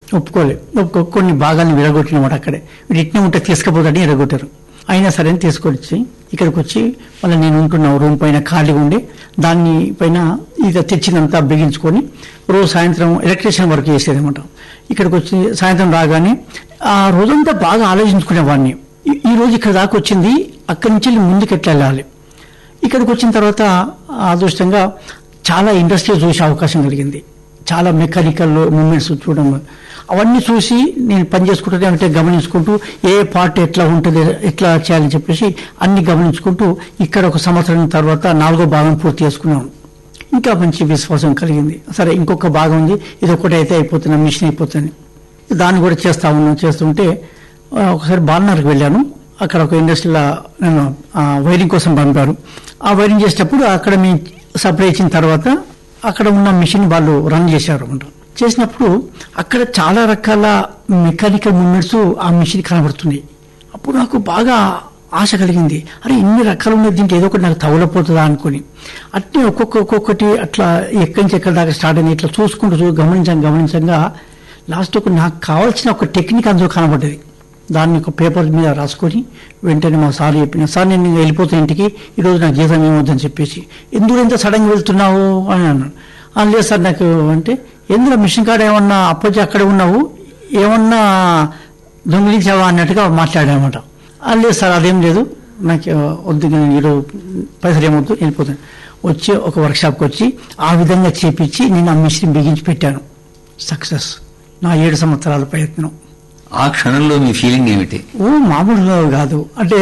ఒప్పుకోలే ఒప్పుకో కొన్ని భాగాలను విరగొట్టినమాట అక్కడే వీడు ఇట్నే ఉంటే తీసుకుపోతాడని విరగొట్టారు అయినా సరే అని తీసుకొచ్చి ఇక్కడికి వచ్చి మళ్ళీ నేను ఉంటున్న రూమ్ పైన ఖాళీగా ఉండి దాన్ని పైన ఇక తెచ్చిందంతా బిగించుకొని రోజు సాయంత్రం ఎలక్ట్రీషియన్ వర్క్ చేసేదన్నమాట ఇక్కడికి వచ్చి సాయంత్రం రాగానే ఆ రోజంతా బాగా ఆలోచించుకునేవాడిని ఈ- ఈ రోజు ఇక్కడ దాకా వచ్చింది అక్కడి నుంచి వెళ్ళి ముందుకు ఎట్లా వెళ్ళాలి ఇక్కడికి వచ్చిన తర్వాత అదృష్టంగా చాలా ఇండస్ట్రీ చూసే అవకాశం కలిగింది చాలా మెకానికల్ మూమెంట్స్ చూడడం అవన్నీ చూసి నేను పని చేసుకుంటూనే అంటే గమనించుకుంటూ ఏ పార్ట్ ఎట్లా ఉంటుంది ఎట్లా చేయాలని చెప్పేసి అన్ని గమనించుకుంటూ ఇక్కడ ఒక సంవత్సరం తర్వాత నాలుగో భాగం పూర్తి చేసుకున్నాను ఇంకా మంచి విశ్వాసం కలిగింది సరే ఇంకొక భాగం ఉంది ఇది ఒకటి అయితే అయిపోతున్నా మిషన్ అయిపోతుంది దాన్ని కూడా చేస్తా ఉన్నాం చేస్తుంటే ఆ, ఒకసారి బాలనగర్కి వెళ్ళాను అక్కడ ఒక ఇండస్ట్రీలో నన్ను ఆ, వైరింగ్ కోసం పంపారు ఆ వైరింగ్ చేసేటప్పుడు అక్కడ మీ సప్లై ఇచ్చిన తర్వాత అక్కడ ఉన్న మిషన్ వాళ్ళు రన్ చేశారు అనమాట చేసినప్పుడు అక్కడ చాలా రకాల మెకానికల్ మూమెంట్స్ ఆ మిషన్ కనబడుతున్నాయి అప్పుడు నాకు బాగా ఆశ కలిగింది అరే ఇన్ని రకాలు ఉన్నాయి దీంట్లో ఏదో ఒకటి నాకు తగులపోతుందా అనుకుని అట్నే ఒక్కొక్క ఒక్కొక్కటి అట్లా ఎక్కడి నుంచి ఎక్కడి దాకా స్టార్ట్ అయింది ఇట్లా చూసుకుంటూ చూ గమనించంగా గమనించంగా లాస్ట్ ఒక నాకు కావాల్సిన ఒక టెక్నిక్ అందులో కనబడ్డది దాన్ని ఒక పేపర్ మీద రాసుకొని వెంటనే మా సార్ చెప్పిన సార్ నేను ఇంకా వెళ్ళిపోతాను ఇంటికి ఈరోజు నాకు జీతం ఏమవుతుందని చెప్పేసి ఎందుకు ఇంత సడన్గా వెళ్తున్నావు అని అన్నాను "ఆ, లేదు సార్ నాకు అంటే ఎందులో మిషన్ కాడ ఏమన్నా అప్పచ్చి అక్కడ ఉన్నావు ఏమన్నా దొంగిలించావా అన్నట్టుగా మాట్లాడామట "ఆ, లేదు సార్ అదేం లేదు నాకు వద్దు నేను ఈరోజు పైసలు ఏమవుతూ వెళ్ళిపోతాను వచ్చి ఒక వర్క్షాప్కి వచ్చి ఆ విధంగా చేపించి నేను ఆ మిషన్ బిగించి పెట్టాను సక్సెస్ నా ఏడు సంవత్సరాల ప్రయత్నం ఆ క్షణంలో మీ ఫీలింగ్ ఏమిటి ఓ మామూలుగా కాదు అంటే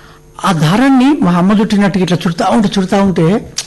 ఆ దారాన్ని మా అమ్మ చుట్టినట్టు ఇట్లా చుడతా ఉంటే చుడతా ఉంటే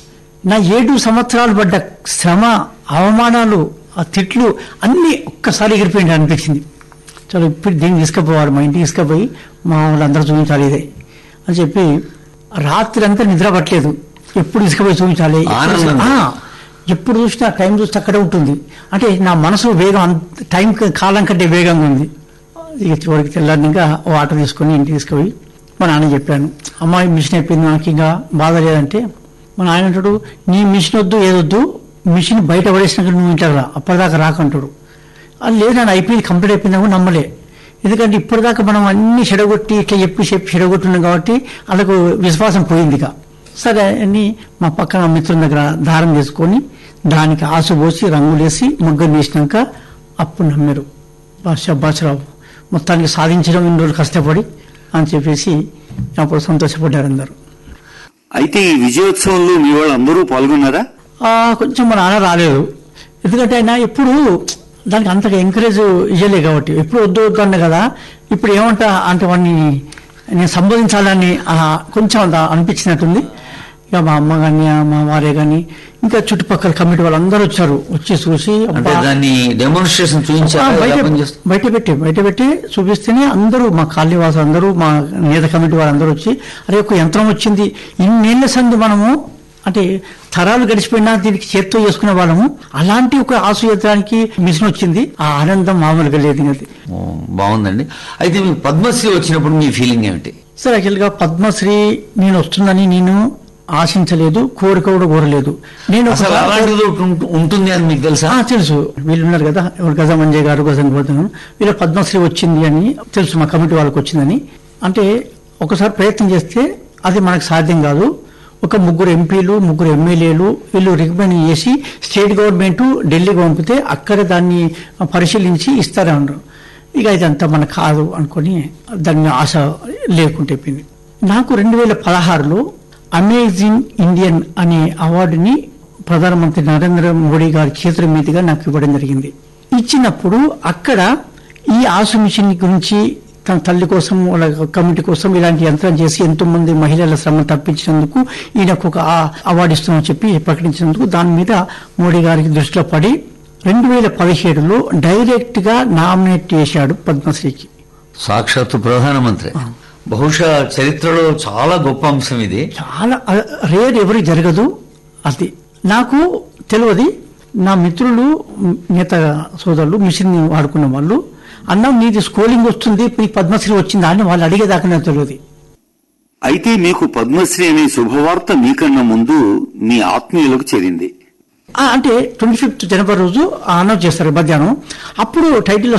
నా ఏడు సంవత్సరాలు పడ్డ శ్రమ అవమానాలు ఆ తిట్లు అన్నీ ఒక్కసారి ఎగిరిపోయింది అనిపించింది చలో ఇప్పుడు దీన్ని తీసుకుపోవాలి మా ఇంటికి తీసుకుపోయి మా వాళ్ళందరూ చూపించాలి ఇదే అని చెప్పి రాత్రి అంతా నిద్ర పట్టలేదు ఎప్పుడు తీసుకుపోయి చూపించాలి ఆనందం. ఆ, ఎప్పుడు చూసినా టైం చూస్తే అక్కడే ఉంటుంది అంటే నా మనసు వేగం అంత- టైం క- కాలం కంటే వేగంగా ఉంది ఇక చివరికి తెల్లారినాక ఓ ఆటో తీసుకొని ఇంటికి తీసుకుపోయి మా నాన్న చెప్పాను అమ్మాయి మిషన్ అయిపోయింది నాకు ఇంకా బాధ లేదంటే మా నాయన అంటాడు నీ మిషన్ వద్దు ఏదొద్దు మిషన్ బయట పడేసినాక నువ్వు ఇంట్లో రా అప్పటిదాకా రాకంటాడు అది లేదు నన్ను అయిపోయింది కంప్లీట్ అయిపోయిందా కూడా నమ్మలే ఎందుకంటే ఇప్పటిదాకా మనం అన్ని చెడగొట్టి ఇట్లా చెప్పి చెప్పి చెడగొట్టున్నాం కాబట్టి వాళ్ళకు విశ్వాసం పోయింది ఇక సరే అని మా పక్కన మిత్రుల దగ్గర దారం చేసుకొని దానికి ఆసు పోసి రంగులేసి ముగ్గురు వేసినాక అప్పుడు నమ్మారు బాషరావు మొత్తానికి సాధించడం ఇన్ని రోజులు కష్టపడి అని చెప్పేసి అప్పుడు సంతోషపడ్డారు అందరూ అయితే ఈ విజయోత్సవంలో మీ వాళ్ళందరూ పాల్గొన్నారా ఆ, కొంచెం మా నాన్న రాలేదు ఎందుకంటే ఆయన ఎప్పుడు దానికి అంతగా ఎంకరేజ్ ఇవ్వలే కాబట్టి ఎప్పుడు వద్దు వద్దు అన్న కదా ఇప్పుడు ఏమంటా అంటే వాడిని నేను సంబోధించాలని ఆ, కొంచెం అంత అనిపించినట్టుంది ఇక మా అమ్మ కానీ మా వారే కానీ ఇంకా చుట్టుపక్కల కమిటీ వాళ్ళందరూ వచ్చారు వచ్చి చూసి అంటే అబ్బా, దాన్ని డెమోన్స్ట్రేషన్ ఆ, చూపించారా బయట ఎలా పనిచేస్తుంది? బయట పెట్టి బయట పెట్టి చూపిస్తేనే అందరూ మా కాలనీ వాసులు అందరూ మా నేత కమిటీ వాళ్ళందరూ వచ్చి అరే ఒక యంత్రం వచ్చింది ఇన్నేళ్ల సంది మనము అంటే తరాలు గడిచిపోయినా దీనికి చేత్తో చేసుకునే వాళ్ళము అలాంటి ఒక ఆసు యంత్రానికి మిషన్ వచ్చింది ఆ ఆనందం మామూలుగా లేదు అది ఓ, బాగుందండి అయితే మీకు పద్మశ్రీ వచ్చినప్పుడు మీ ఫీలింగ్ ఏమిటి సార్ యాక్చువల్గా పద్మశ్రీ నేను వస్తుందని నేను ఆశించలేదు కోరిక కూడా కోరలేదు నేను ఒక- అసలు అలాంటిది ఒకటి ఉంటు- ఉంటుంది అని మీకు తెలుసా ఆ, తెలుసు వీళ్ళు ఉన్నారు కదా ఎవరు గజ మంజయ్ గారు గజం గోధన్ వీళ్ళ పద్మశ్రీ వచ్చింది అని తెలుసు మా కమిటీ వాళ్ళకి వచ్చిందని అంటే ఒకసారి ప్రయత్నం చేస్తే అది మనకు సాధ్యం కాదు ఒక ముగ్గురు ఎంపీలు ముగ్గురు ఎమ్మెల్యేలు వీళ్ళు రికమెండ్ చేసి స్టేట్ గవర్నమెంట్ ఢిల్లీకి పంపితే అక్కడ దాన్ని పరిశీలించి ఇస్తారే అన్నారు ఇక ఇదంతా మనకు కాదు అనుకొని దాని మీద ఆశ లేకుంటే అయిపోయింది నాకు రెండు వేల పదహారులో అమేజింగ్ ఇండియన్ అనే అవార్డుని ప్రధానమంత్రి నరేంద్ర మోడీ గారి చేతుల మీదుగా నాకు ఇవ్వడం జరిగింది ఇచ్చినప్పుడు అక్కడ ఈ ఆసు మిషన్ గురించి తన తల్లి కోసం వాళ్ళ కమిటీ కోసం ఇలాంటి యంత్రం చేసి ఎంతో మంది మహిళల శ్రమ తప్పించినందుకు ఈయనకు ఒక ఆ- అవార్డు ఇస్తామని చెప్పి ప్రకటించినందుకు దాని మీద మోడీ గారికి దృష్టిలో పడి రెండు వేల పదిహేడులో డైరెక్ట్ గా నామినేట్ చేశాడు పద్మశ్రీకి సాక్షాత్తు ప్రధానమంత్రి బహుశా చరిత్రలో చాలా గొప్ప అంశం ఇది చాలా రేర్ ఎవరికి జరగదు అది నాకు తెలియదు నా మిత్రులు మిగతా సోదరులు మిషన్ వాడుకున్న వాళ్ళు అన్న నీది స్కోలింగ్ వస్తుంది నీకు పద్మశ్రీ వచ్చిందా అని వాళ్ళు అడిగేదాకా నాకు తెలియదు అయితే మీకు పద్మశ్రీ అనే శుభవార్త మీకన్నా ముందు మీ ఆత్మీయులకు చేరింది ఆ, అంటే ట్వంటీ ఫిఫ్త్ జనవరి రోజు అనౌన్స్ చేస్తారు మధ్యాహ్నం అప్పుడు టైటిల్